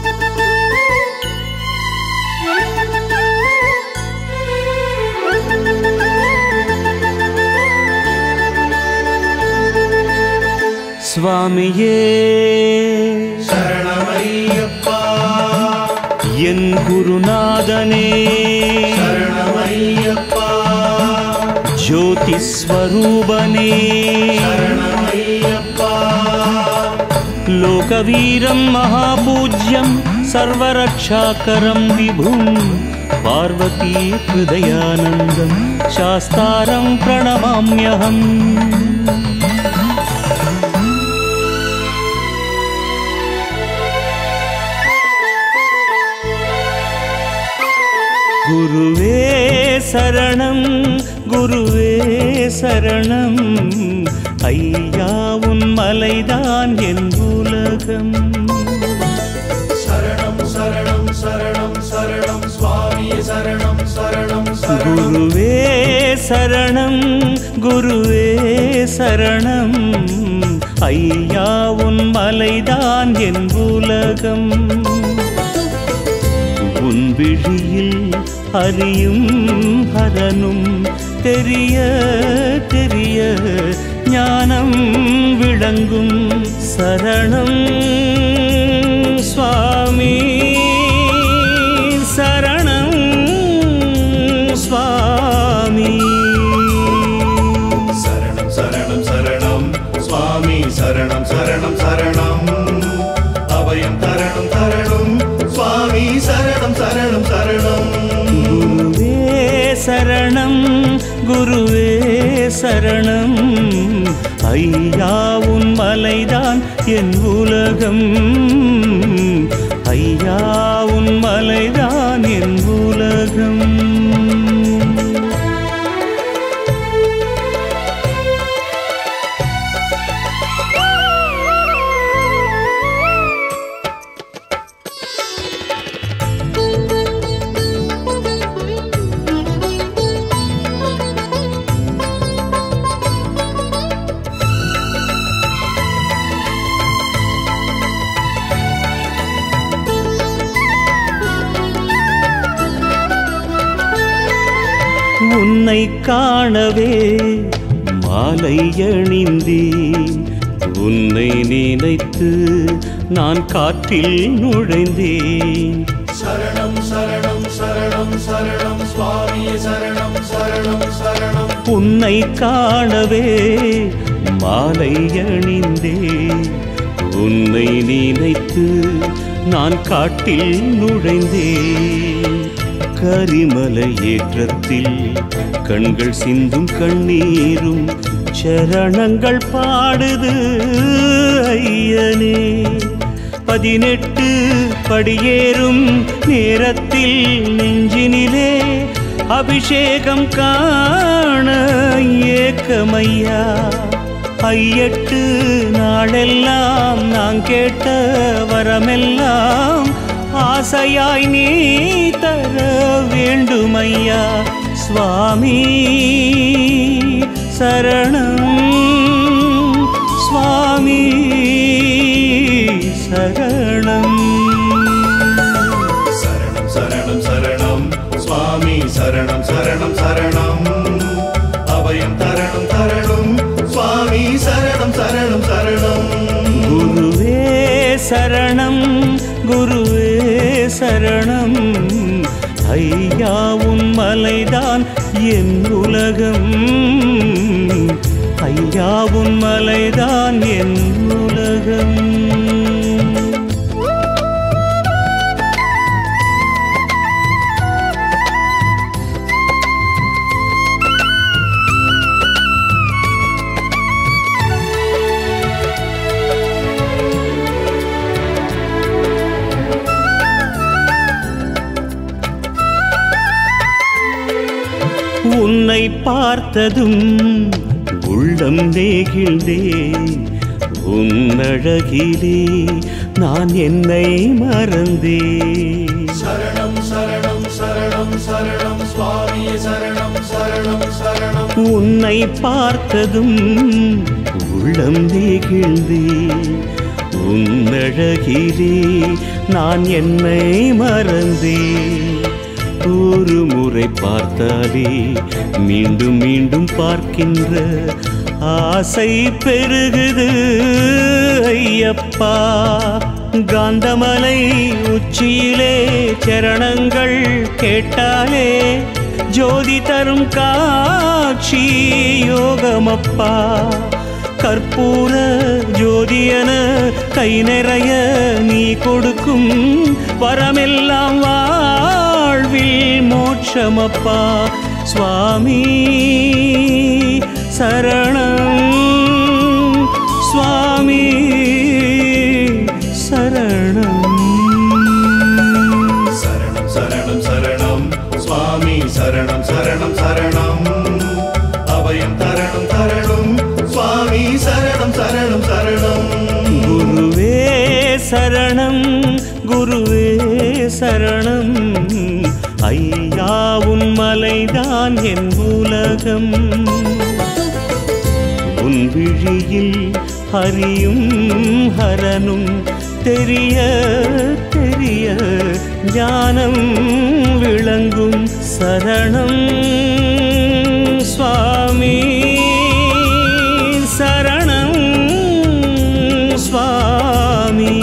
சுவாமியே சரணமையப்பா என் குருநாதனே சரணமையப்பா ஜோதி ஸ்வரூபனே சரணமையப்பா लोकवीरं महापूज्यं सर्वरक्षाकरं विभुं पार्वती हृदयानन्दं शास्तारं प्रणमाम्यहम् குருவே சரணம் குருவே சரணம் ஐயா உன் மலைதான் என் உலகம் சரணம் சரணம் சரணம் சரணம் சுவாமி சரணம் சரணம் சரணம் குருவே சரணம் குருவே சரணம் ஐயா உன் மலைதான் என் உலகம் உன் விழியில் அறியும் ஹரனும் தெரிய தெரிய ஞானம் விளங்கும் சரணம் சுவாமி சரணம் சுவாமி சரணம் சரணம் சரணம் சுவாமி சரணம் சரணம் சரணம் அபயம் தரணம் தரணம் சுவாமி சரணம் சரணம் சரணம் குருவே சரணம் குருவே சரணம் ஐயா உன் மலைதான் என் உலகம் ஐயா உன் மலைதான் என் உலகம் உன்னை காணவே மாலை அணிந்தேன் உன்னை நினைத்து நான் காற்றில் நுழைந்தேன் சரணம் சரணம் சரணம் சரணம் சுவாமி சரணம் சரணம் சரணம் உன்னை காணவே மாலை அணிந்தேன் உன்னை நினைத்து நான் காட்டில் நுழைந்தேன் கரிமலை ஏற்றத்தில் கண்கள் சிந்தும் கண்ணீரும் சரணங்கள் பாடுது ஐயனே பதினெட்டு படியேறும் நேரத்தில் நெஞ்சினிலே அபிஷேகம் காண ஏக்கமையா ஐயட்டு நாளெல்லாம் நான் கேட்ட வரமெல்லாம் ஆசையாய் நீ தர வேண்டுமையா சுவாமி சரணம் சுவாமி சரணம் சரணம் சரணம் சரணம் சுவாமி சரணம் சரணம் சரணம் அபயம் தரணம் தரணம் சுவாமி சரணம் சரணம் சரணம் குருவே சரணம் குருவே சரணம் ஐயா உன் மலைதான் என் உலகம் ஐயா உன் மலைதான் என் உலகம் உன்னை பார்த்ததும் உள்ளம் நெகிழ்ந்தே உன்னழகிலே நான் என்னை மறந்தேன் சரணம் சரணம் சரணம் சரணம் சுவாமி சரணம் சரணம் சரணம் உன்னை பார்த்ததும் உள்ளம் நெகிழ்ந்தே உன்னழகிலே நான் என்னை மறந்தேன் ஒரு முறை பார்த்தாலே மீண்டும் மீண்டும் பார்க்கின்ற ஆசை பெருகுது ஐயப்பா காந்தமலை உச்சியிலே சரணங்கள் கேட்டாலே ஜோதி தரும் காட்சி யோகமப்பா கற்பூர ஜோதியன கை நிறைய நீ கொடுக்கும் வரமெல்லாம் வாழ்வில் மோட்சமப்பா சுவாமி சரணம் சுவாமி சரணம் சரணம் சரணம் சரணம் சுவாமி சரணம் சரணம் சரணம் அபயம் தரணம் தரணம் சுவாமி சரணம் சரணம் சரணம் குருவே சரணம் குருவே சரணம் ஐயா உன் மலைதான் என் உலகம் உன் விழியில் ஹரியும் ஹரனும் தெரிய தெரிய ஞானம் விளங்கும் சரணம் சுவாமி சரணம் சுவாமி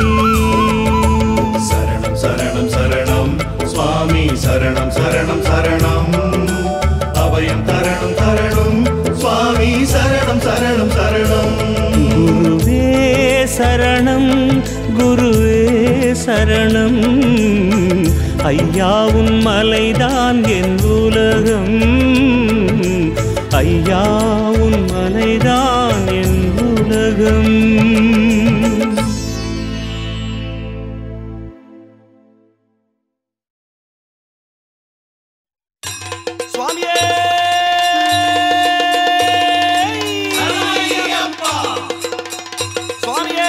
சரணம் சரணம் சரணம் சுவாமி சரணம் சரணம் சரணம் அபயம் தரணம் தரணம் சுவாமி சரணம் சரணம் சரணம் குருவே சரணம் குருவே சரணம் ஐயா உன் மலைதான் என் உலகம் ஐயா உன் மலைதான் என் உலகம் சுவாமியே சுவாமியே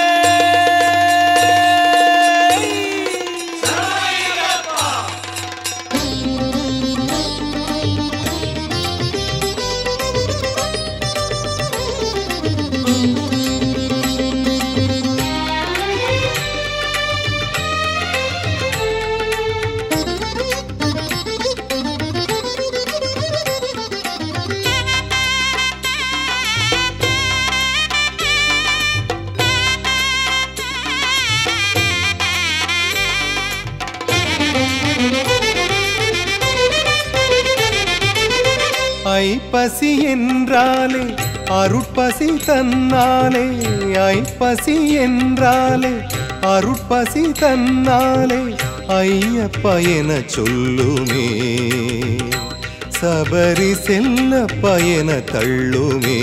ஐப்பசி என்றாலே அருட்பசி தன்னாலே ஐப்பசி என்றாலே அருட்பசி தன்னாலே ஐயப்ப என சொல்லுமே சபரி செல்லப்ப என தள்ளுமே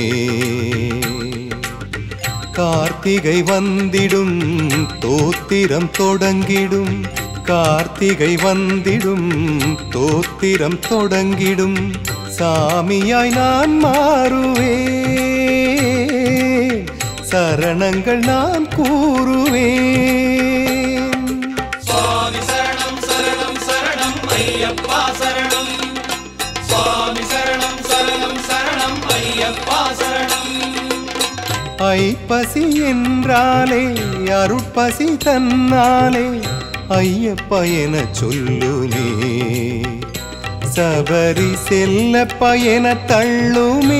கார்த்திகை வந்திடும் தோத்திரம் தொடங்கிடும் கார்த்திகை வந்திடும் தோத்திரம் தொடங்கிடும் சாமியாய் நான் மாறுவேன் சரணங்கள் நான் கூறுவேன் சுவாமி சரணம் சரணம் சரணம் ஐயப்பா சரணம் சுவாமி சரணம் சரணம் சரணம் ஐயப்பா சரணம் ஐப்பசி என்றாலே அருட்பசி தன்னாலே ஐயப்ப என சொல்லுமே சபரி செல்லப்ப என தள்ளுமே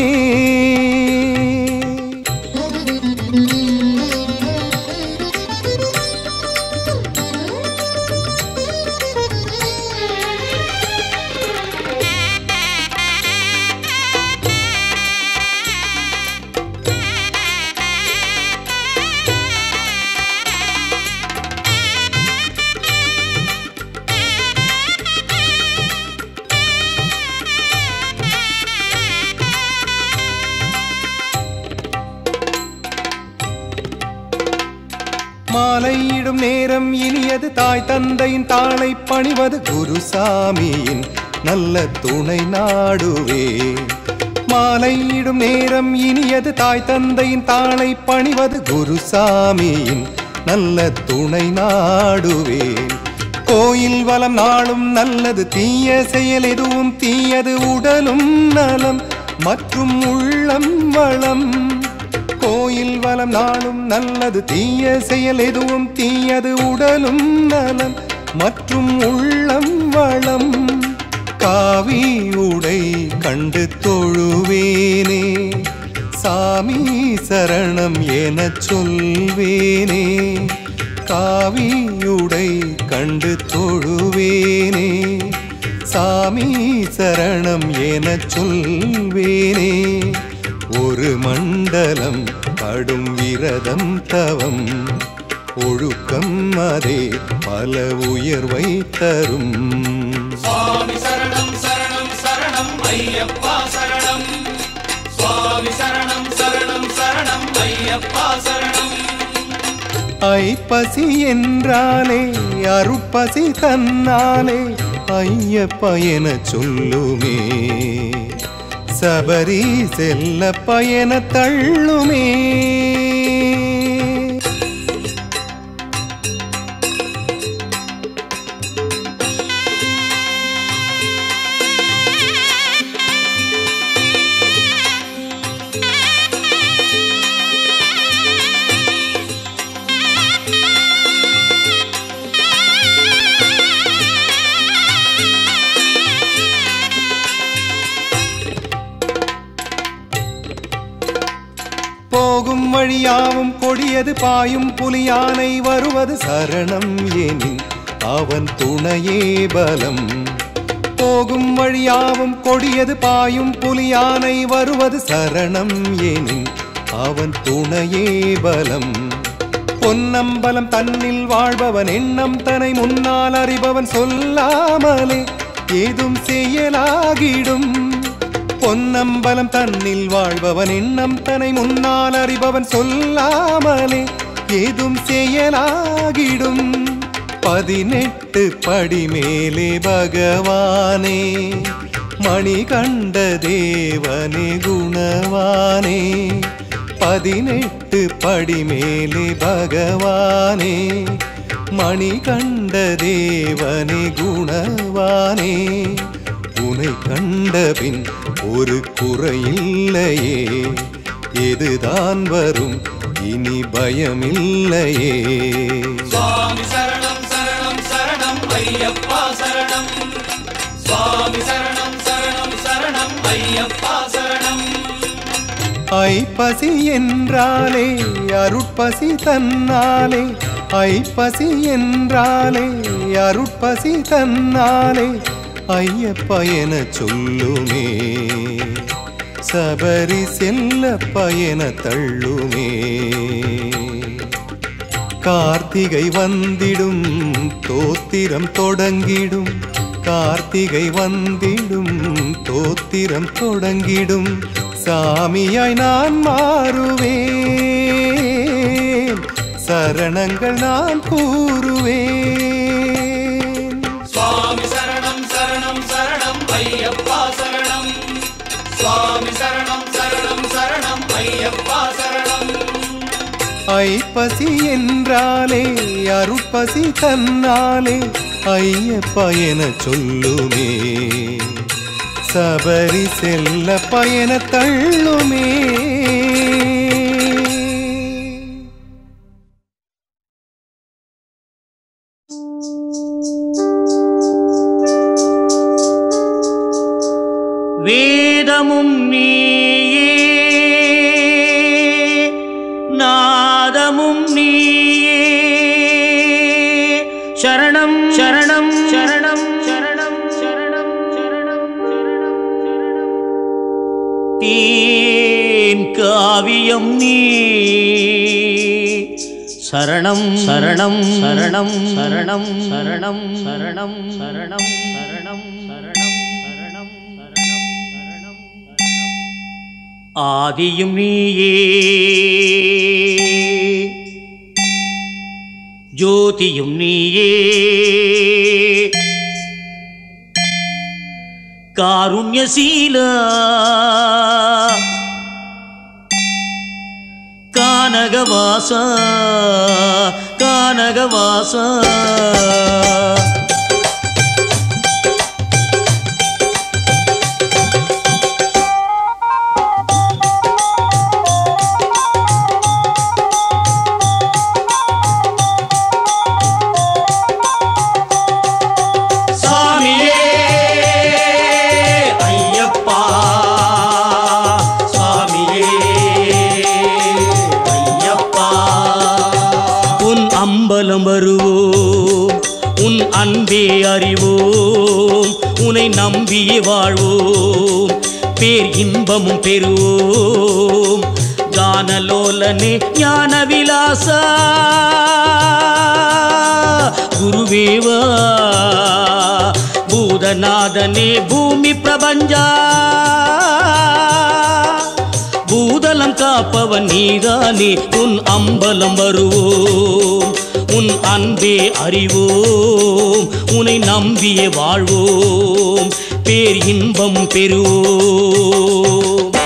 மாலையிடும் நேரம் இனியது தாய் தந்தையின் தாளை பணிவது குருசாமியின் நல்ல துணை நாடுவே மாலையிடும் நேரம் இனியது தாய் தந்தையின் தாளை பணிவது குருசாமியின் நல்ல துணை நாடுவேன் கோயில் வலம் நாளும் நல்லது தீய செயல் எதுவும் தீயது உடலும் நலம் மற்றும் உள்ளம் வளம் கோயில் கோயில் வலம் நாளும் நல்லது தீய செயல் எதுவும் தீயது உடலும் நலம் மற்றும் உள்ளம் வளம் காவி உடை கண்டு தொழுவேனே சாமி சரணம் எனச் சொல்வேனே காவியுடை கண்டு தொழுவேனே சாமி சரணம் எனச் சொல்வேனே ஒரு மண்டலம் கடும் விரதம் தவம் ஒழுக்கம் அதே பல உயர்வை தரும் சுவாமி சரணம் சரணம் சரணம் ஐயப்பா சரணம் சுவாமி சரணம் சரணம் சரணம் ஐயப்பா சரணம் ஐப்பசி என்றாலே அருட்பசி தன்னாலே ஐயப்ப என சொல்லுமே சபரி செல்ல பயன தள்ளுமே போகும் வழியாவும் கொடியது பாயும் புலியானை வருவது சரணம் எனின் அவன் துணையே பலம் போகும் வழியாவும் கொடியது பாயும் புலியானை வருவது சரணம் எனின் அவன் துணையே பலம் பொன்னம்பலம் தன்னில் வாழ்பவன் எண்ணம் தனை முன்னால் அறிபவன் சொல்லாமலே ஏதும் செயலாகிடும் பொன்னம்பலம் தன்னில் வாழ்பவன் எண்ணம் தனை முன்னால் அறிபவன் சொல்லாமலே ஏதும் செயலாகிடும் பதினெட்டு படி மேலே பகவானே மணி கண்ட தேவனே குணவானே பதினெட்டு படி மேலே பகவானே மணி கண்ட தேவனே குணவானே உனை கண்டபின் ஒரு குறையில்லையே எதுதான் வரும் இனி பயமில்லையே சுவாமி சரணம் சரணம் சரணம் ஐயப்பா சரணம் சுவாமி சரணம் சரணம் சரணம் ஐயப்பா சரணம் ஐப்பசி என்றாலே அருட்பசி தன்னாலே ஐப்பசி என்றாலே அருட்பசி தன்னாலே ஐயப்ப என சொல்லுமே சபரி செல்ல பயன தள்ளுமே கார்த்திகை வந்திடும் தோத்திரம் தொடங்கிடும் கார்த்திகை வந்திடும் தோத்திரம் தொடங்கிடும் சாமியாய் நான் மாறுவேன் சரணங்கள் நான் கூறுவேன் சுவாமி சரணம் சரணம் சரணம் ஐயப்பா சரணம் சுவாமி சரணம் சரணம் சரணம் ஐயப்பா சரணம் ஐப்பசி என்றாலே அருட்பசி தன்னாலே ஐயப்ப என சொல்லுமே சபரி செல்ல பயன தள்ளுமே வேதமும் நீயே நாதமும் நீயே சரணம் சரணம் சரணம் சரணம் சரணம் சரணம் தேன் காவியம் நீ சரணம் சரணம் சரணம் சரணம் சரணம் சரணம் சரணம் சரணம் சரணம் சரணம் சரணம் சரணம் ஆதியும் நீயே ஜோதியும் நீயே காருண்யசீல கானகவாச கானகவாச வருவோம் உன் அன்பே அறிவோம் உனை நம்பியே வாழ்வோம் பேர் இன்பமும் பெறுவோம் கானலோலனே ஞான விலாசா குருவேவா பூதநாதனே பூமி பிரபஞ்சா பூதலம் காப்பவன் நீதானே உன் அம்பலம் வருவோம் உன் அன்பே அறிவோம் உனை நம்பியே வாழ்வோம் பேர் இன்பம் பெறுவோம்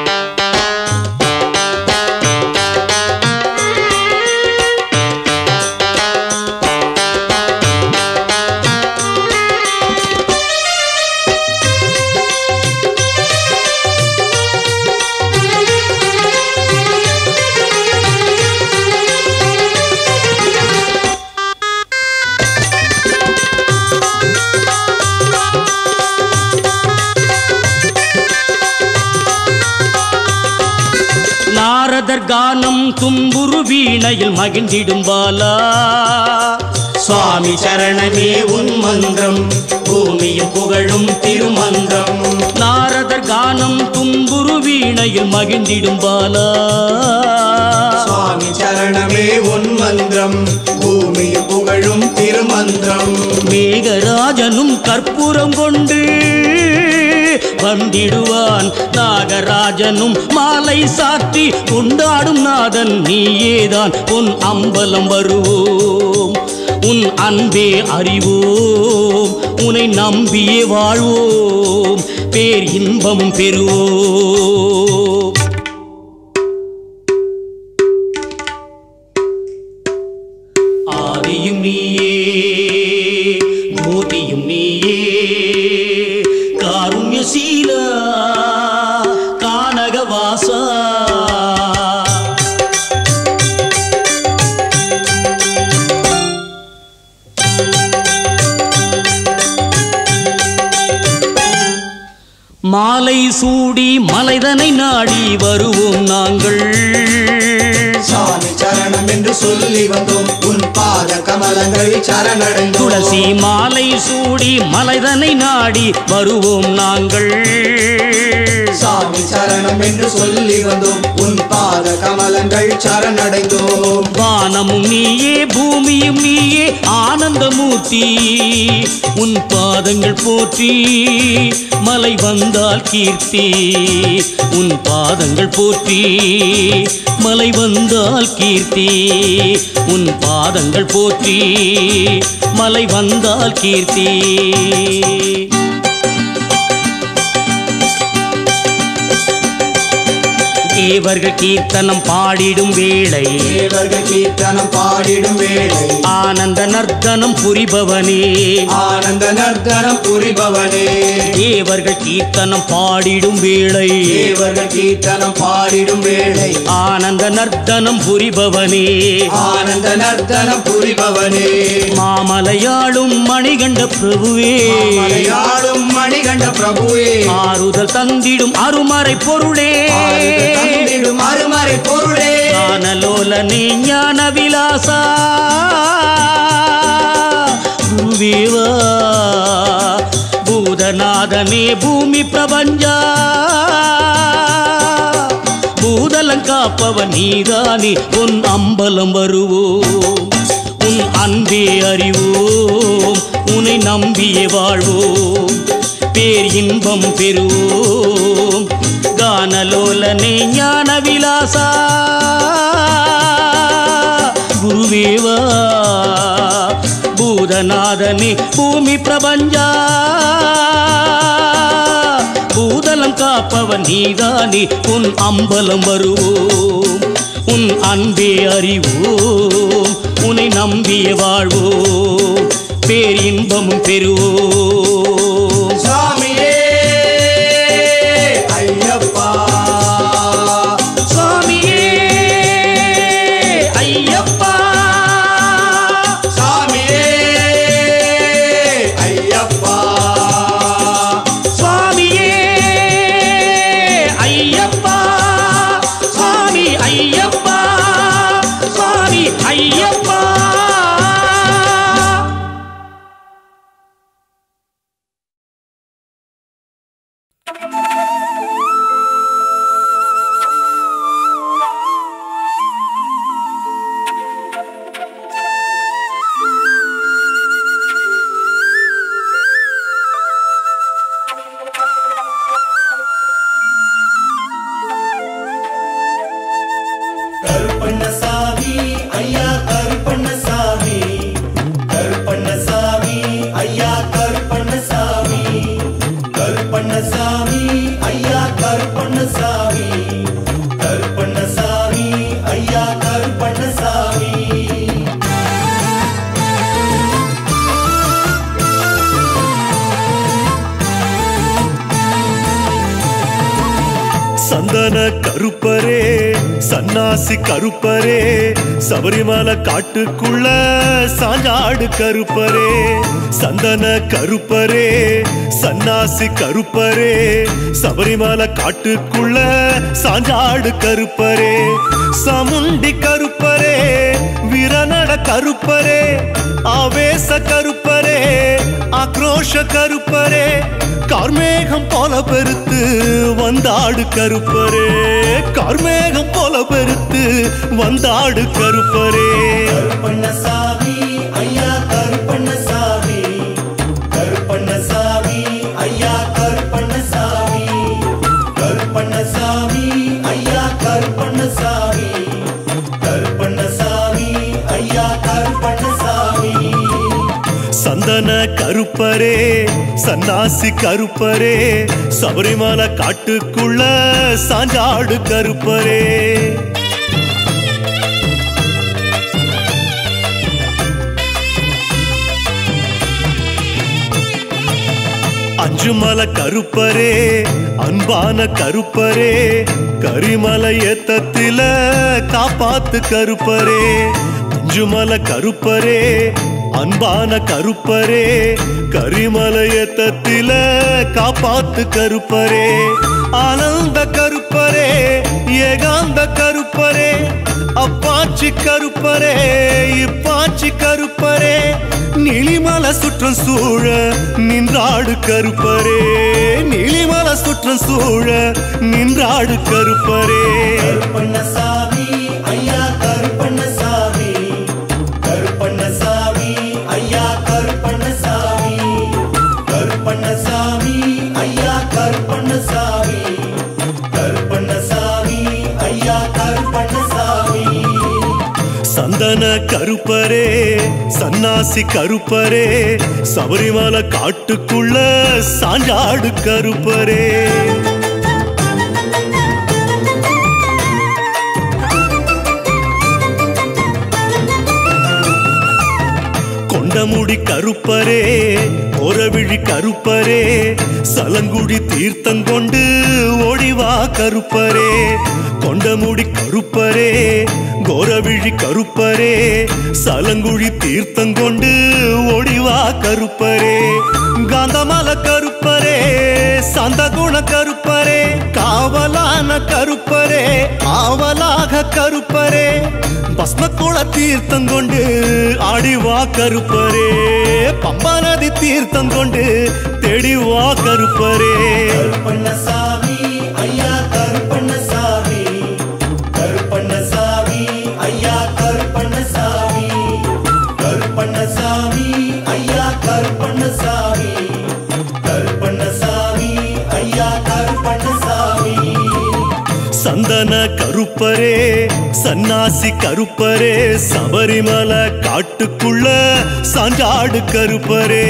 நாரதர் கானம் தும்புரு வீணையில் மகிழ்ந்திடும் பாலா சுவாமி சரணமே உன் மந்திரம் பூமியும் புகழும் திருமந்திரம் நாரதர் கானம் தும்புரு வீணையில் மகிழ்ந்திடும் பாலா சுவாமி சரணமே உன் மந்திரம் பூமியும் புகழும் திருமந்திரம் மேகராஜனும் கற்பூரம் கொண்டு வந்திடுவான் நாகராஜனும் மாலை சாற்றி கொண்டாடும் நாதன் நீயேதான் உன் அம்பலம் வருவோம் உன் அன்பே அறிவோம் உனை நம்பியே வாழ்வோம் பேர் இன்பமும் பெறுவோம் ஆதியும் நீயே மூர்த்தியும் நீயே காருண்யசீலா கானகவாசா மாலை சூடி மலைதனை நாடி வருவோம் நாங்கள் சுவாமி சரணம் என்று சொல்லி வந்தோம் உன் பாத கமலங்கள் சரணடைந்தோம் துளசி மாலை சூடி மலைதனை நாடி வருவோம் நாங்கள் சாமி சரணம் என்று சொல்லி வந்தோம் உன் பாத கமலங்கள் சரணடைந்தோம் வானமும் நீயே பூமியும் நீயே ஆனந்தமூர்த்தி உன் பாதங்கள் போற்றி மலை வந்தால் கீர்த்தி உன் பாதங்கள் போற்றி மலை வந்தால் கீர்த்தி உன் பாதங்கள் போற்றி மலை வந்தால் கீர்த்தி தேவர்கள் கீர்த்தனம் பாடிடும் வேளை தேவர்கள் கீர்த்தனம் பாடிடும் வேளை ஆனந்த நர்த்தனம் புரிபவனே ஆனந்த நர்த்தனம் புரிபவனே தேவர்கள் கீர்த்தனம் பாடிடும் வேளை தேவர்கள் கீர்த்தனம் பாடிடும் வேளை ஆனந்த நர்த்தனம் புரிபவனே ஆனந்த நர்த்தனம் புரிபவனே மாமலையாளும் மணிகண்ட பிரபுவே மலையாளும் மணிகண்ட பிரபுவே ஆறுதல் தந்திடும் அருமறை பொருளே ஆறுதல் தந்திடும் அருமறை பொருளே ஞானலோலனே ஞான விலாசா குருவேவா பூதநாதனே பூமி பிரபஞ்சா பூதலம் காப்பவன் நீதானே உன் அம்பலம் வருவோம் உன் அன்பே அறிவோம் உன்னை நம்பியே வாழ்வோம் பேர் இன்பம் பெறுவோம் கானலோலனே ஞான விலாசா குருவேவா பூதநாதனே பூமி பிரபஞ்சா பூதலம் காப்பவன் நீதானே உன் அம்பலம் வருவோம் உன் அன்பே அறிவோம் உன்னை நம்பிய வாழ்வோம் பேர் இன்பமும் பெறுவோம் சுவாமியே ஐயப்பா சுவாமியே ஐயப்பா சுவாமியே ஐயப்பா சுவாமியே ஐயப்பா சுவாமி ஐயப்பா சுவாமி ஐயப்பா சந்தன கருப்பரே சன்னாசி கருப்பரே சபரிமலை காட்டுக்குள்ள சாஞ்சாடு கருப்பரே சந்தன கருப்பரே சன்னாசி கருப்பரே சபரிமலை காட்டுக்குள்ள சாஞ்சாடு கருப்பரே சமுண்டி கருப்பரே வீரநட கருப்பரே ஆவேச கருப்பரே ஆக்ரோஷ கருப்பரே கார்மேகம் போல பெருத்து வந்தாடு கருப்பரே கார்மேகம் போல பெருத்து வந்தாடு கருப்பரே கருப்பண்ணசாமி ஐயா கருப்பண்ணசாமி கருப்பண்ணசாமி ஐயா கருப்பண்ணசாமி கருப்பண்ணசாமி ஐயா கருப்பண்ணசாமி கருப்பண்ணசாமி ஐயா கருப்பண்ணசாமி சந்தன கருப்பரே சன்னாசி கருப்பரே சபரிமலை காட்டுக்குள்ள சாஞ்சாடு கருப்பரே அஞ்சுமலை கருப்பரே அன்பான கருப்பரே கரிமலை ஏத்தத்தில காப்பாத்து கருப்பரே அஞ்சுமலை கருப்பரே அன்பான கருப்பரே கரிமலை ஏத்தத்தில காப்பாத்து கருப்பரே ஆனந்த கருப்பரே ஏகாந்த கருப்பரே அப்பாச்சி கருப்பரே இப்பாச்சி கருப்பரே நிலிமல சுற்றம் சூழ நின்றாடு கருப்பரே நிலிமல சுற்றம் சூழ நின்றாடு கருப்பரே கருப்பண்ணசாமி ஐயா கருப்பண்ணசாமி கருப்பண்ணசாமி ஐயா கருப்பண்ணசாமி கருப்பண்ணசாமி ஐயா கருப்பண்ணசாமி கருப்பண்ணசாமி ஐயா கருப்பண்ணசாமி சந்தன கருப்பரே சன்னாசி கருப்பரே சபரிமலை காட்டுக்குள்ள சாஞ்சாடு கருப்பரே கொண்டமுடி கருப்பரே ஒரவிழி கருப்பரே சலங்குடி தீர்த்தங்கொண்டு ஓடிவா கருப்பரே கொண்டமுடி கருப்பரே கோரவிழி கருப்பரே சலங்குழி தீர்த்தங்கொண்டு ஓடிவா கருப்பரே காந்தமல கருப்பரே சந்தகுண கருப்பரே காவலான கருப்பரே ஆவலாக கருப்பரே பஸ்மக்குள தீர்த்தம் கொண்டு ஆடிவா கருப்பரே பம்பா நதி தீர்த்தம் கொண்டு தேடிவா கருப்பரே கருப்பண்ணசாமி ஐயா கருப்பண்ணசாமி கருப்பண்ணசாமி ஐயா கருப்பண்ணசாமி கருப்பண்ணசாமி ஐயா கருப்பண்ணசாமி கருப்பண்ணசாமி ஐயா கருப்பண்ணசாமி சந்தன கருப்பரே சன்னாசி கருப்பரே சபரிமலை காட்டுக்குள்ள சாஞ்சாடு கருப்பரே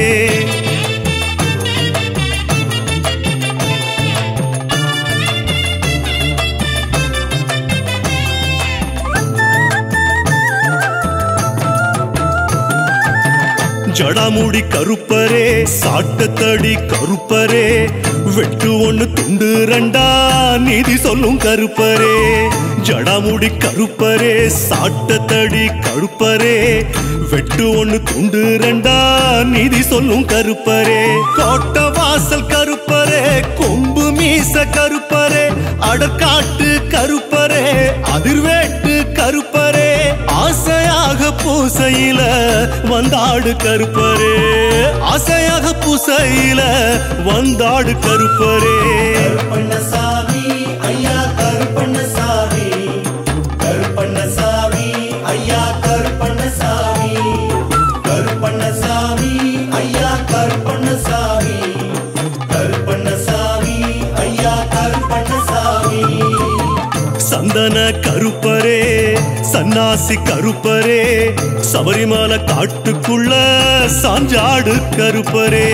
ஜடாமுடி கருப்பரே சாட்டத்தடி கருப்பரே வெட்டு ஒண்ணு துண்டு ரெண்டா நீதி சொல்லும் கருப்பரே ஜடாமுடி கருப்பரே சாட்டத்தடி கருப்பரே வெட்டு ஒண்ணு துண்டு ரெண்டா நீதி சொல்லும் கருப்பரே கோட்ட வாசல் கருப்பரே கொம்பு மீச கருப்பரே அடற்காட்டு கருப்பரே அதிர்வேட்டு கருப்பரே ஆசையாக பூசையில வந்தாடு கருப்பரே ஆசையாக பூசையில வந்தாடு கருப்பரே கருப்பண்ணசாமி ஐயா கருப்பண்ணசாமி கருப்பண்ணசாமி ஐயா கருப்பண்ணசாமி கருப்பண்ணசாமி ஐயா கருப்பண்ணசாமி கருப்பண்ணசாமி ஐயா கருப்பண்ணசாமி சந்தன கருப்பரே சன்னாசி கருப்பரே சபரிமலை காட்டுக்குள்ள சாஞ்சாடு கருப்பரே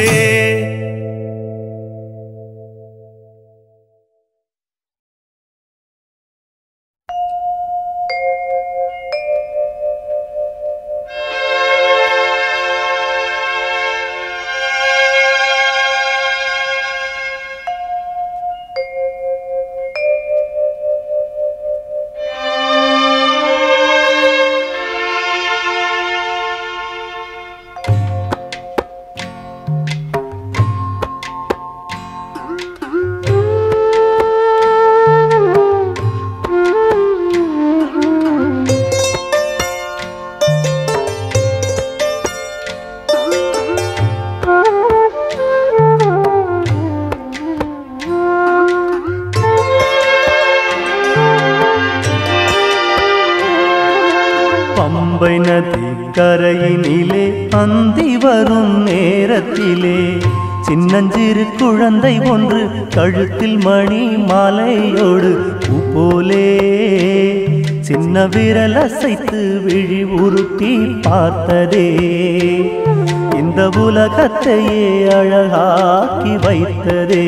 அந்தி வரும் நேரத்திலே சின்னஞ்சிறு குழந்தை ஒன்று கழுத்தில் மணி மாலையோடு பூ போலே சின்ன விரல் அசைத்து விழி உருட்டி பார்த்ததே இந்த உலகத்தையே அழகாக்கி வைத்ததே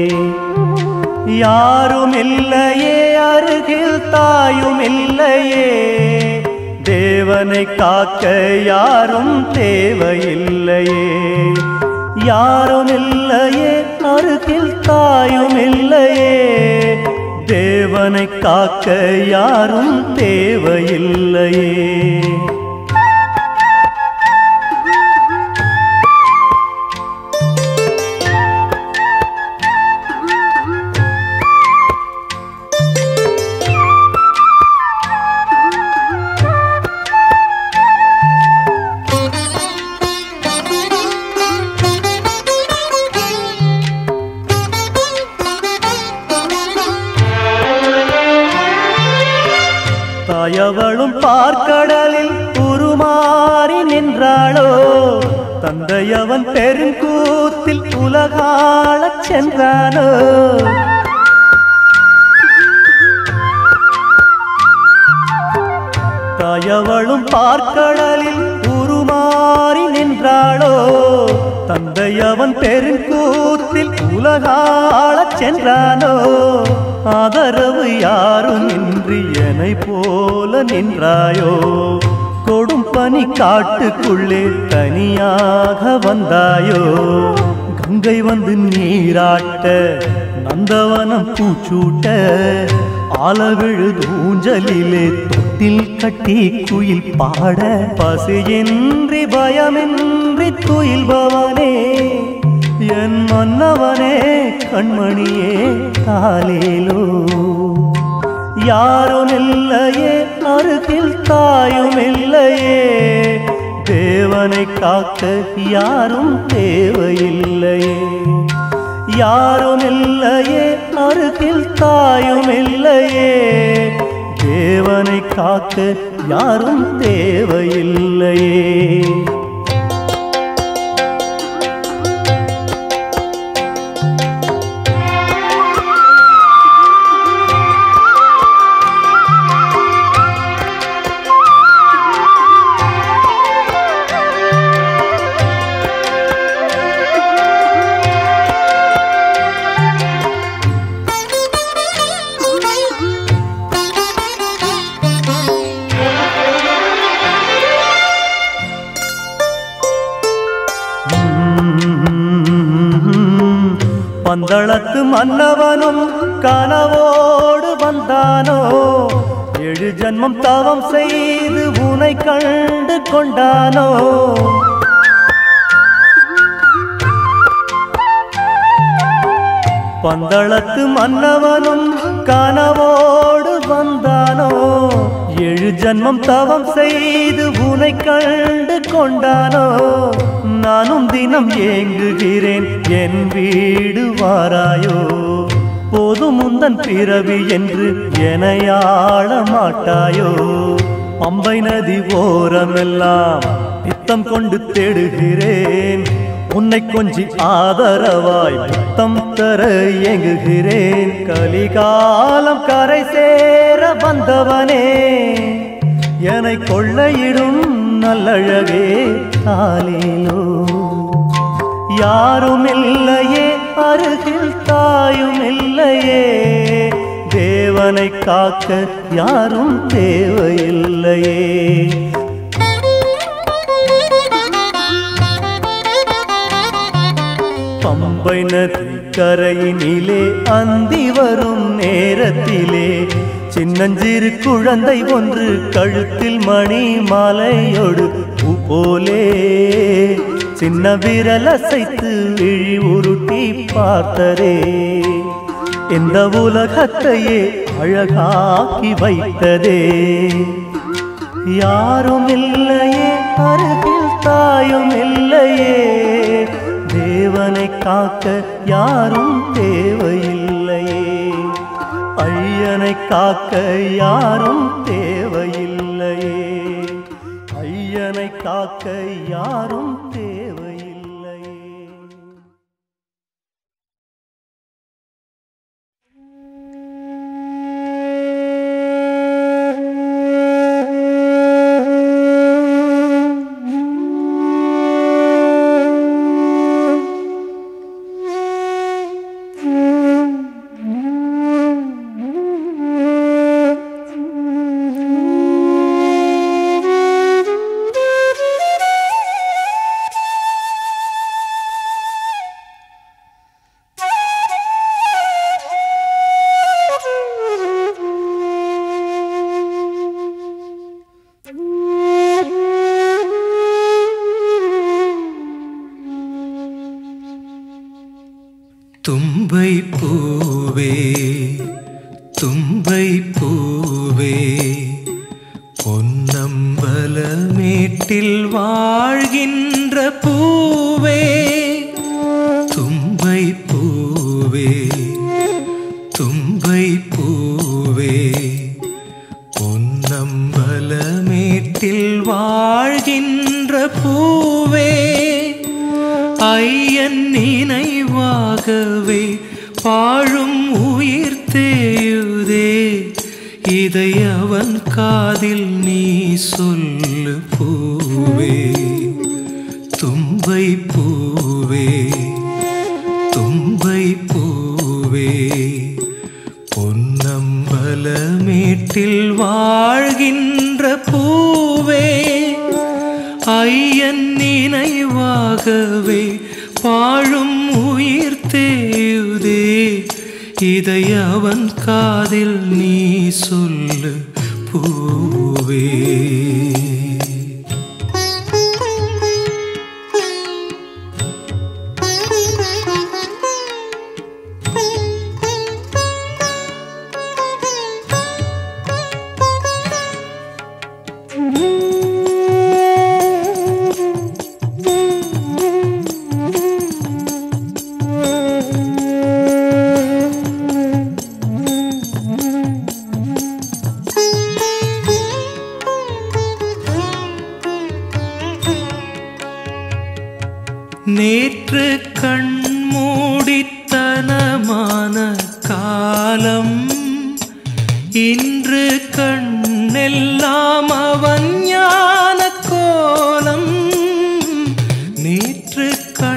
யாரும் இல்லையே அருகில் தாயும் இல்லையே தேவனை காக்க யாரும் தேவையில்லையே யாரும் இல்லையே அருகில் தாயும் இல்லையே தேவனை காக்க யாரும் தேவையில்லையே தாயவளும் பார்க்கடலில் உருமாறி நின்றாளோ தந்தையவன் பெருங்கூத்தில் உலகாளச் சென்றானோ தாயவளும் பார்க்கடலில் உருமாறி நின்றாளோ தந்தையவன் பெருங்கூத்தில் உலகாளச் சென்றானோ ஆதரவு யாரும் இன்றி என்னை போல நின்றாயோ கொடும் பனி காட்டுக்குள்ளே தனியாக வந்தாயோ கங்கை வந்து நீராட்ட நந்தவனம் பூச்சூட்ட ஆலவிழு ஊஞ்சலிலே தொட்டில் கட்டி குயில் பாட பசியின்றி பயமின்றி துயில்பவனே என் மன்னவனே கண்மணியே காலேலோ யாரும் இல்லையே அருகில் தாயும் இல்லையே தேவனை காக்க யாரும் தேவையில்லையே யாரும் இல்லையே அருகில் தாயும் இல்லையே தேவனை காக்க யாரும் தேவையில்லையே பந்தளத்து மன்னவனும் கனவோடு வந்தானோ ஏழு ஜன்மம் தவம் செய்து உனை கண்டு கொண்டானோ பந்தளத்து மன்னவனும் கனவோடு வந்தானோ ஏழு ஜன்மம் தவம் செய்து உனை கண்டு கொண்டானோ நானும் தினம் ஏங்குகிறேன் என் வீடு வாராயோ போதும் முந்தன் பிறவி என்று எனையாள மாட்டாயோ பம்பை நதி ஓரமெல்லாம் பித்தம் கொண்டு தேடுகிறேன் உன்னை கொஞ்சி ஆதரவாய் முத்தம் தர இயங்குகிறேன் கலிகாலம் கரை சேர வந்தவனே என்னை கொள்ளையிடும் நல்லழகே தாலேலோ யாரும் இல்லையே அருகில் தாயும் இல்லையே தேவனை காக்க யாரும் தேவையில்லையே பம்பை நதி கரையினிலே அந்தி வரும் நேரத்திலே சின்னஞ்சிறு குழந்தை ஒன்று கழுத்தில் மணி மாலையோடு பூ போலே சின்ன விரல் அசைத்து விழி உருட்டி பார்த்ததே இந்த உலகத்தையே அழகாக்கி வைத்ததே யாரும் இல்லையே அருகில் தாயும் இல்லையே தேவனை காக்க யாரும் தேவையில்லையே ஐயனை காக்க யாரும் தேவையில்லையே ஐயனை காக்க யாரும் தும்பை பூவே தும்பை பூவே பொன்னம்பலமேட்டில் வாழ்கின்ற பூவே தும்பை பூவே தும்பை பூவே பொன்னம்பலமேட்டில் வாழ்கின்ற பூவே ஐயன் நினைவாகவே பாழும் உயிர் தேயுதே இதை அவன் காதில் நீ சொல்லு பூவே தும்பை பூவே தும்பை பூவே பொன்னம்பலமேட்டில் வாழ்கின்ற பூவே ஐயன் நினைவாகவே பாழும் உயிர் தேயுதே இதை அவன் காதில் நீ சொல்லு பூவே நேற்று கண்மூடித்தனமான காலம் இன்று கண்ணெல்லாம் அவன் ஞான கோலம் நேற்று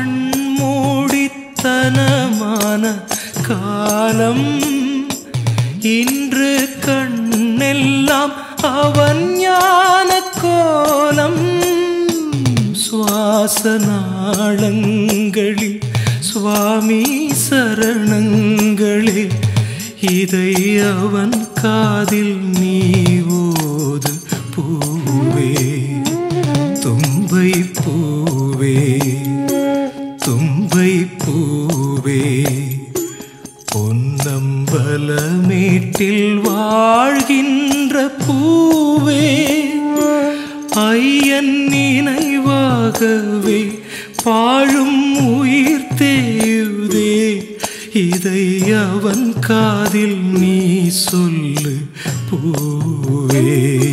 கண்மூடித்தனமான காலம் இன்று கண்ணெல்லாம் அவன் ஞான கோலம் சுவாச நாளங்களில் சுவாமி சரணங்களே இதை அவன் காதில் நீ ஓது பூவே தும்பை பூவே தும்பை பூவே பொன்னம்பலமேட்டில் வாழ்கின்ற பூவே ஐயன் நினைவாகவே பாழும் உயிர் தேயுதே இதை அவன் காதில் நீ சொல்லு பூவே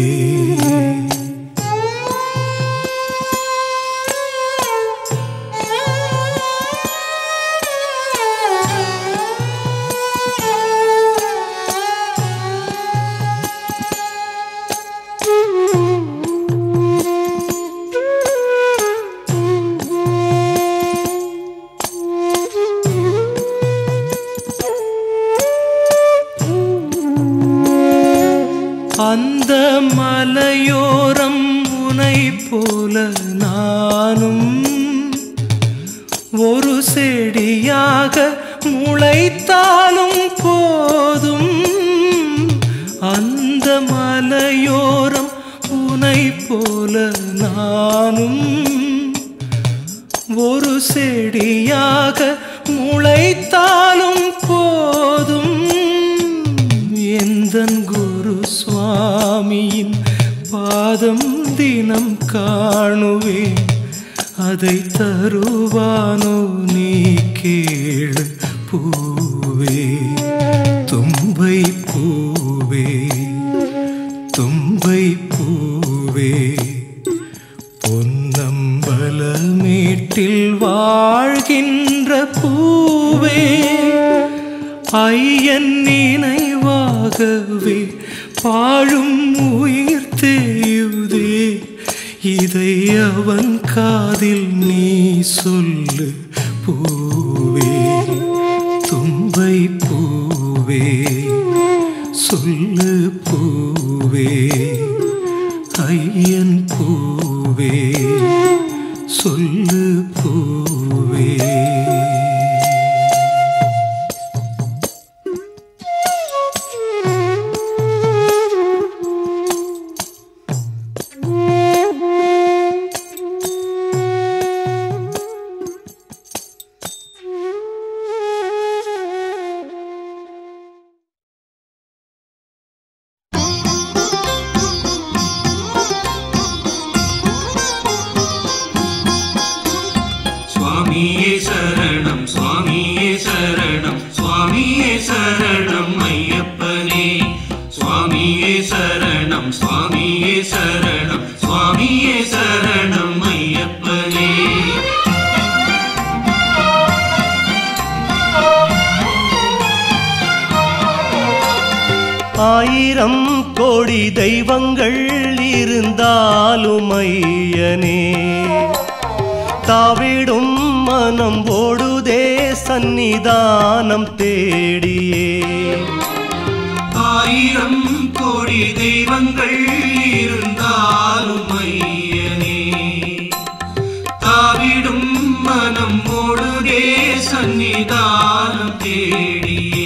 அந்த மலையோரம் உனை போல நானும் ஒரு செடியாக முளைத்தாலும் போதும் அந்த மலையோரம் உனை போல நானும் ஒரு செடியாக முளைத்தாலும் போதும் எந்தன் குரு சுவாமியின் பாதம் தினம் காணுவேன் அதை தருவானோ நீ கேளு பூவே தும்பை பூவே தும்பை பூவே பொன்னம்பலமேட்டில் வாழ்கின்ற பூவே ஐயன் நினைவாகவே பாழும் உயிர் தேயுதே இதை அவன் காதில் நீ சொல்லு பூவே தும்பை பூவே சொல்லு பூவே ஐயன் பூவே சொல்லு பூவே சுவாமியே சரணம் சுவாமியே சரணம் சுவாமியே சரணம் ஐயப்பனே சுவாமியே சரணம் சுவாமியே சரணம் சுவாமியே சரணம் ஐயப்பனே ஆயிரம் கோடி தெய்வங்கள் இருந்தாலும் ஐயனே தாவிடும் மனம் ஓடுதே சந்நிதானம் தேடியே ஆயிரம் கோடி தெய்வங்கள் இருந்தாலும் ஐயனே தாவிடும் மனம் ஓடுதே சன்னிதானம் தேடியே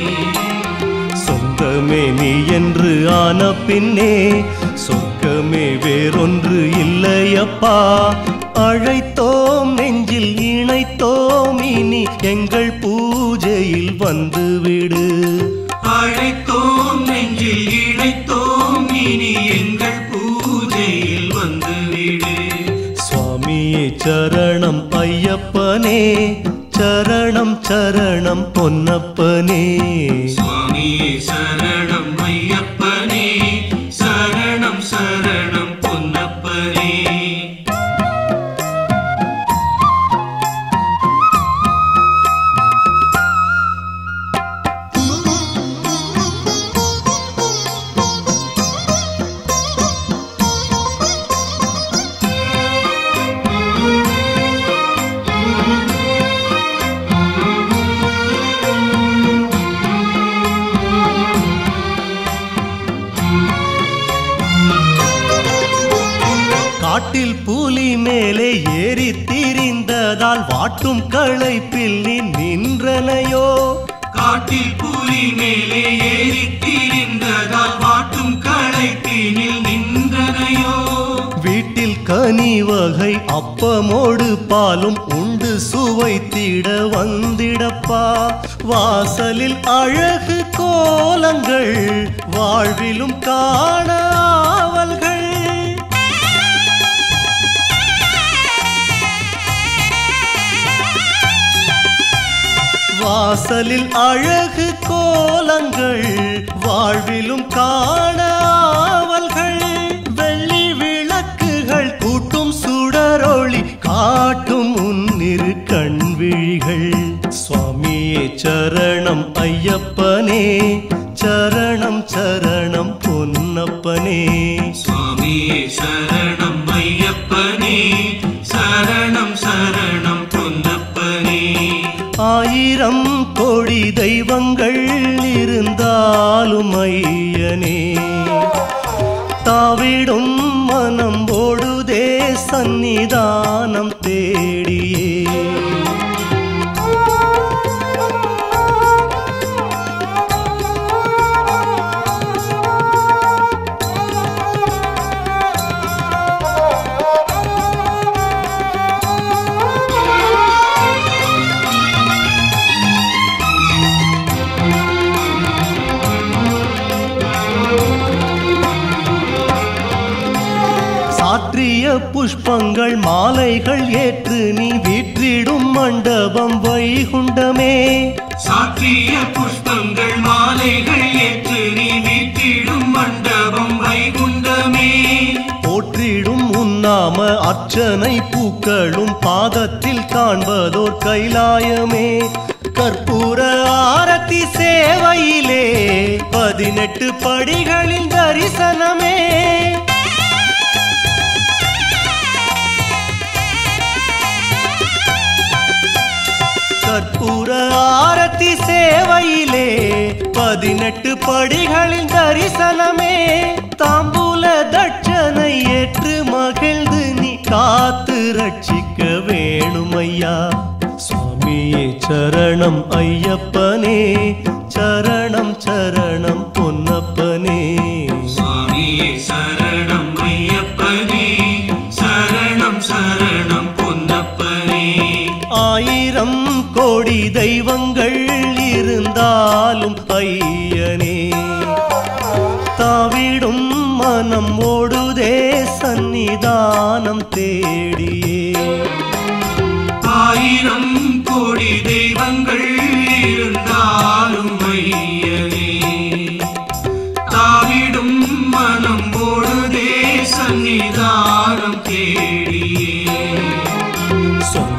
சொந்தமே நீ என்று ஆன பின்னே சொர்க்கமே வேறொன்று இல்லையப்பா அழைத்தோம் நெஞ்சில் இணைத்தோம் இனி எங்கள் பூஜையில் வந்துவிடு அழைத்தோம் நெஞ்சில் இணைத்தோம் இனி எங்கள் பூஜையில் வந்துவிடு சுவாமியே சரணம் ஐயப்பனே சரணம் சரணம் பொன்னப்பனே சுவாமியே சரணம் ஐயப்பனே சரணம் சரணம் பொன்னப்பனே காட்டில் புலி மேலே ஏறி திரிந்ததால் வாட்டும் களைப்பில் நீ நின்றனையோ காட்டில் புலி மேலே ஏறி திரிந்ததால் வாட்டும் களைப்பினில் நின்றனையோ வீட்டில் கனி வகை அப்பமோடு பாலும் உண்டு சுவைத்திட வந்திடப்பா வாசலில் அழகு கோலங்கள் வாழ்விலும் காண ஆவல்கள் வாசலில் அழகு கோலங்கள் வாழ்விலும் காண ஆவல்கள் வெள்ளி விளக்குகள் கூட்டும் சுடரொளி காட்டும் உன்னிரு கண்விழிகள் சுவாமியே சரணம் ஐயப்பனே சரணம் சரணம் பொன்னப்பனே சுவாமியே சரணம் ஐயப்பனே சரணம் சரணம் பொன்னப்பனே ஆயிரம் கோடி தெய்வங்கள் இருந்தாலும் ஐயனே தாவிடும் மனம் ஓடுதே சந்நிதானம் தேடியே சாற்றிய புஷ்பங்கள் மாலைகள் ஏற்று நீ வீற்றிடும் மண்டபம் வைகுண்டமே சாற்றிய புஷ்பங்கள் மாலைகள் ஏற்று நீ வீட்டிடும் மண்டபம் வைகுண்டமே போற்றிடும் உன்னாம அர்ச்சனை பூக்களும் பாதத்தில் காண்பதோர் கைலாயமே கற்பூர ஆரத்தி சேவையிலே பதினெட்டு படிகளின் தரிசனமே கற்பூர ஆரத்தி சேவையிலே பதினெட்டு படிகளின் தரிசனமே தாம்பூல தட்சணை ஏற்று மகிழ்ந்து நீ காத்து ரட்சிக்க வேணுமையா சுவாமியே சரணம் ஐயப்பனே சரணம் சரணம் பொன்னப்பனே சுவாமியே சரணம் ஐயப்பனே சரணம் சரணம் பொன்னப்பனே ஆயிரம் கோடி தெய்வங்கள் இருந்தாலும் ஐயனே தாவிடும் மனம் ஓடுதே சந்நிதானம் தேடியே ஆயிரம்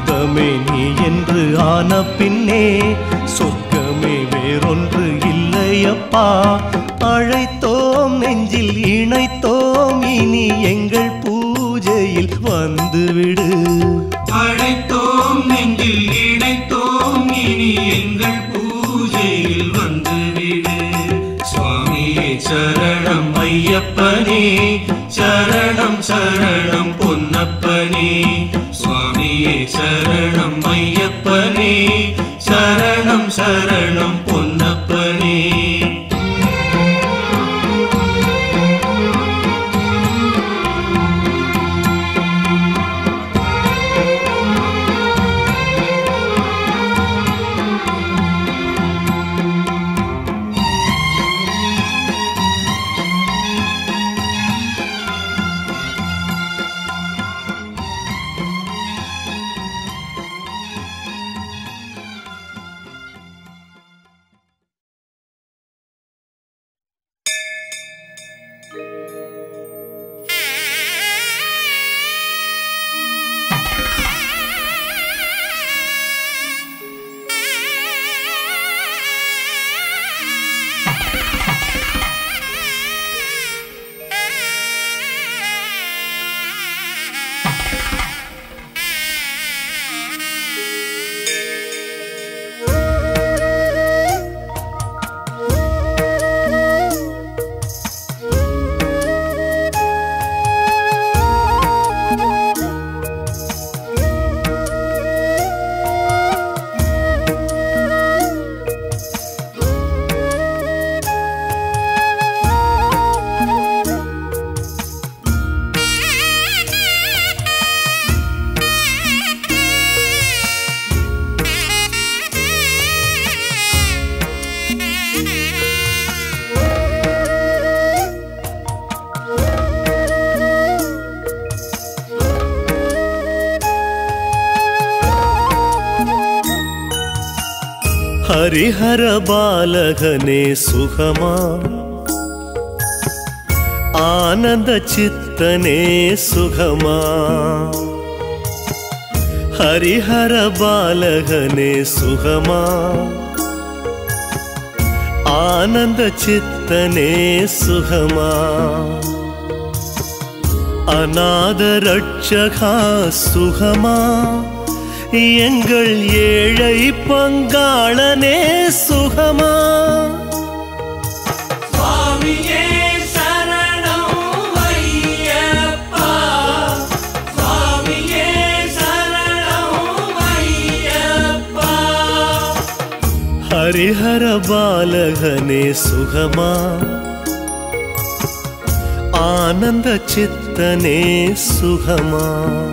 சொந்தமே நீ என்று ஆன பின்னே சொர்க்கமே வேறொன்று இல்லையப்பா அழைத்தோம் நெஞ்சில் இணைத்தோம் இனி எங்கள் பூஜையில் வந்துவிடு அழைத்தோம் நெஞ்சில் இணைத்தோம் இனி எங்கள் பூஜையில் வந்துவிடு சுவாமியே சரணம் ஐயப்பனே சரணம் சரணம் பொன்னப்பனே சுவாமியே சரணம் ஐயப்பனே சரணம் சரணம் பொன்னப்பனே ஹரிஹர பாலகனே சுகமா ஆனந்த சித்தனே சுகமா ஹரிஹர பாலகனே சுகமா ஆனந்த சித்தனே சுகமா அநாத ரட்சகா சுகமா எங்கள் ஏழை பங்காளனே சுகமா சுவாமியே சரணம் ஐயப்பா சுவாமியே சரணம் ஐயப்பா ஹரிஹர பாலகனே சுகமா ஆனந்த சித்தனே சுகமா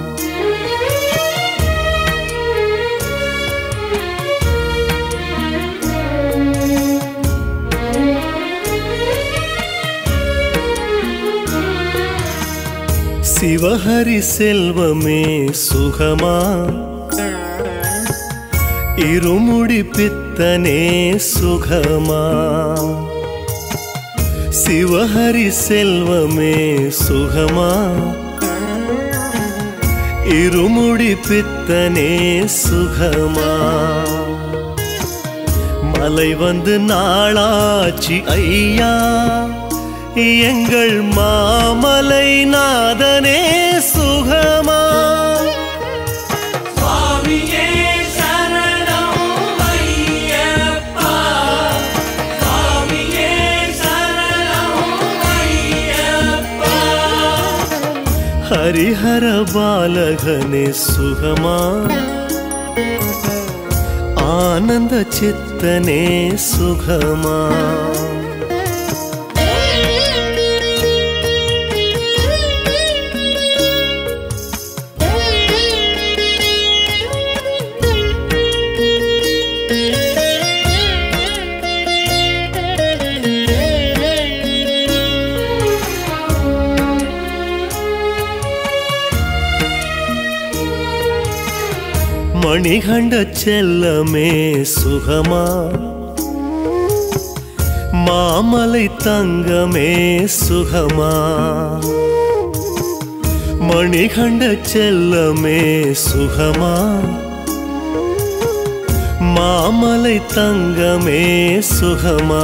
சிவஹரி செல்வமே சுகமா இருமுடி பித்தனே சுகமா சிவஹரி செல்வமே சுகமா இருமுடி பித்தனே சுகமா மலை வந்து நாளாச்சி ஐயா எங்கள் மாமலை நாதனே சுகமா சுவாமியே சரணம் ஐயப்பா சுவாமியே சரணம் ஐயப்பா ஹரிஹர பாலகனே சுகமா ஆனந்த சித்தனே சுகமா மணிகண்ட செல்லமே சுகமா மாமலை தங்கமே சுகமா மணிகண்ட செல்லமே சுகமா மாமலை தங்கமே சுகமா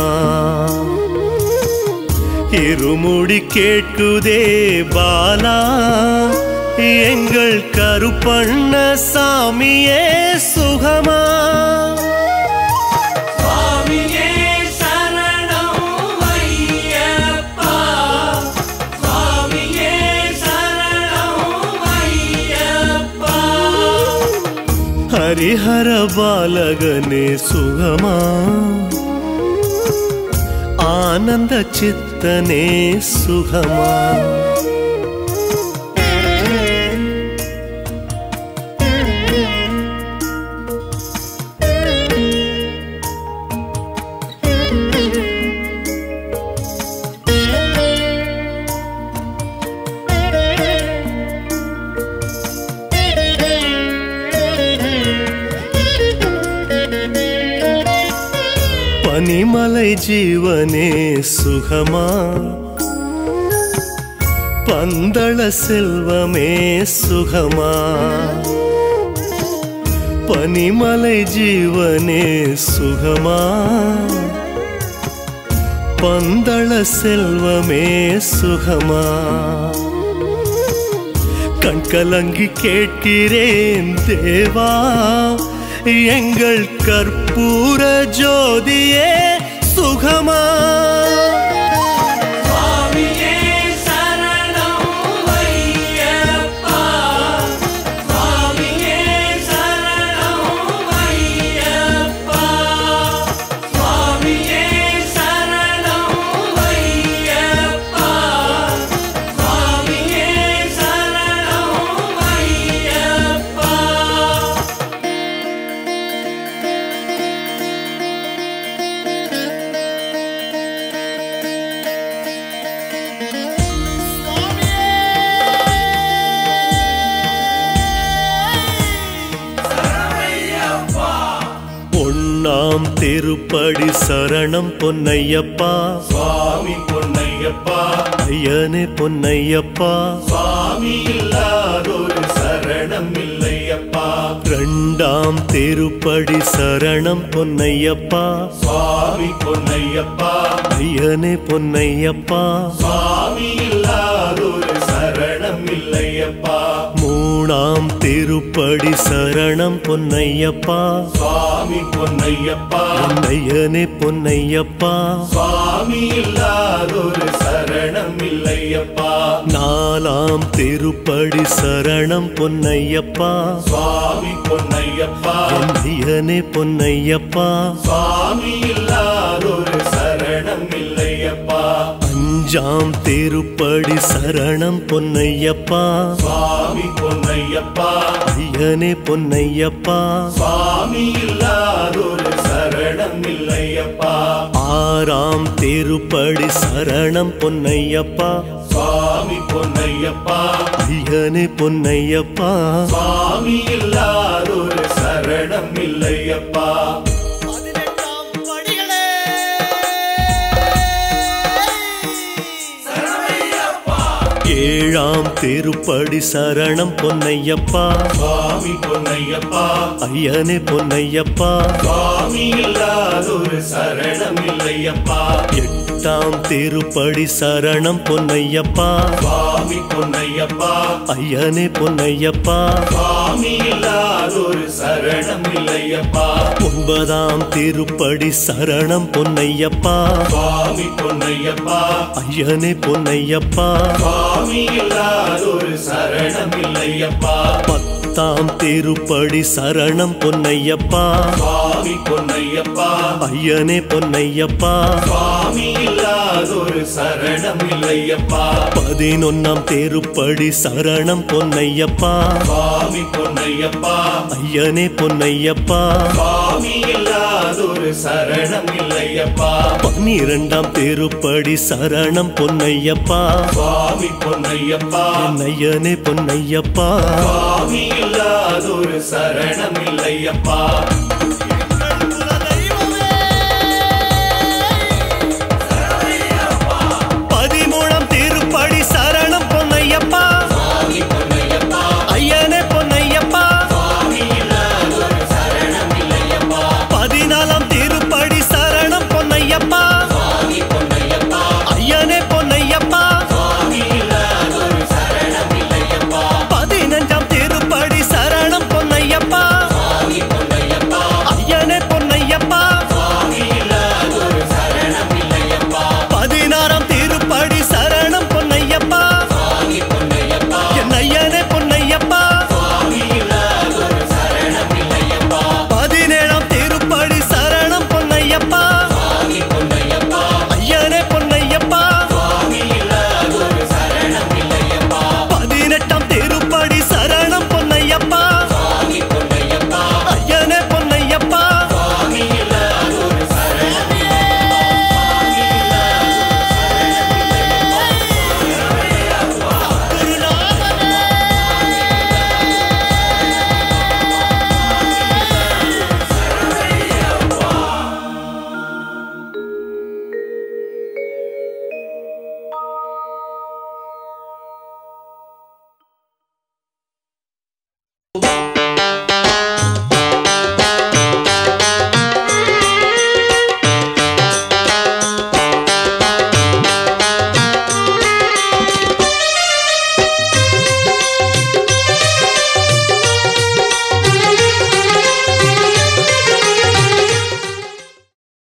இருமுடி கேட்குதே பாலா எங்கள் கருப்பண்ண சாமியே சுகமா சுவாமியே சரணம் ஐயப்பா சுவாமியே சரணம் ஐயப்பா ஹரிஹர பாலகனே சுகமா ஆனந்த சித்தனே சுகமா பனிமலை ஜீவனே சுகமா பந்தள செல்வமே சுகமா பனிமலை ஜீவனே சுகமா பந்தள செல்வமே சுகமா கண்கலங்கி கேட்கிறேன் தேவா எங்கள் கற்பூர ஜோதியே சுகமா சுவாமியே சரணம் ஐயப்பா சுவாமியே சரணம் ஐயப்பா சுவாமியே சரணம் ஐயப்பா சுவாமியே சரணம் ஐயப்பா பொன்னாம் திருப்படி சரணம் பொன்னையப்பா சுவாமி பொன்னையப்பா ஐயனே பொன்னையப்பா சுவாமி இல்லாதொரு சரணம் இல்லையப்பா ரெண்டாம் திருப்படி சரணம் பொன்னையப்பா சுவாமி பொன்னையப்பா ஐயனே பொன்னையப்பா சுவாமி இல்லாதொரு சரணம் இல்லையப்பா மூணாம் திருப்படி சரணம் பொன்னையப்பா சுவாமி பொன்னையப்பா பொன்னையனே பொன்னையப்பா சுவாமி இல்லாதொரு சரணம் இல்லையப்பா நாலாம் திருப்படி சரணம் பொன்னையப்பா சுவாமி பொன்னையப்பா பொன்னையனே பொன்னையப்பா சுவாமி இல்லாதொரு சரணம் இல்லையப்பா அஞ்சாம் திருப்படி சரணம் பொன்னையப்பா சுவாமி பொன்னையப்பா ஐயனே பொன்னையப்பா சுவாமி இல்லாதொரு சரணம் இல்லையப்பா ஆறாம் திருப்படி சரணம் பொன்னையப்பா சுவாமி பொன்னையப்பா ஐயனே பொன்னையப்பா சுவாமி இல்லாதொரு சரணம் இல்லையப்பா ஏழாம் திருப்படி சரணம் பொன்னையப்பா சுவாமி பொன்னையப்பா ஐயனே பொன்னையப்பா சுவாமி இல்லாதொரு சரணம் இல்லையப்பா எட்டாம் திருப்படி சரணம் பொன்னையப்பா சுவாமி பொன்னையப்பா ஐயனே பொன்னையப்பா சுவாமி இல்லாதொரு சரணம் இல்லையப்பா ஒன்பதாம் திருப்படி சரணம் பொன்னையப்பா சுவாமி பொன்னையப்பா ஐயனே பொன்னையப்பா சுவாமி இல்லாதொரு சரணம் இல்லையப்பா பத்தாம் திருப்படி சரணம் பொன்னையப்பா சுவாமி பொன்னையப்பா ஐயனே பொன்னையப்பா சுவாமி இல்லாதொரு சரணம் இல்லையப்பா பதினொன்னாம் திருப்படி சரணம் பொன்னையப்பா சுவாமி பொன்னையப்பா ஐயனே பொன்னையப்பா சுவாமி இல்லாதொரு சரணம் இல்லையப்பா பன்னிரண்டாம் திருப்படி சரணம் பொன்னையப்பா சுவாமி பொன்னையப்பா ஐயனே பொன்னையப்பா சுவாமி இல்லாதொரு சரணம் இல்லையப்பா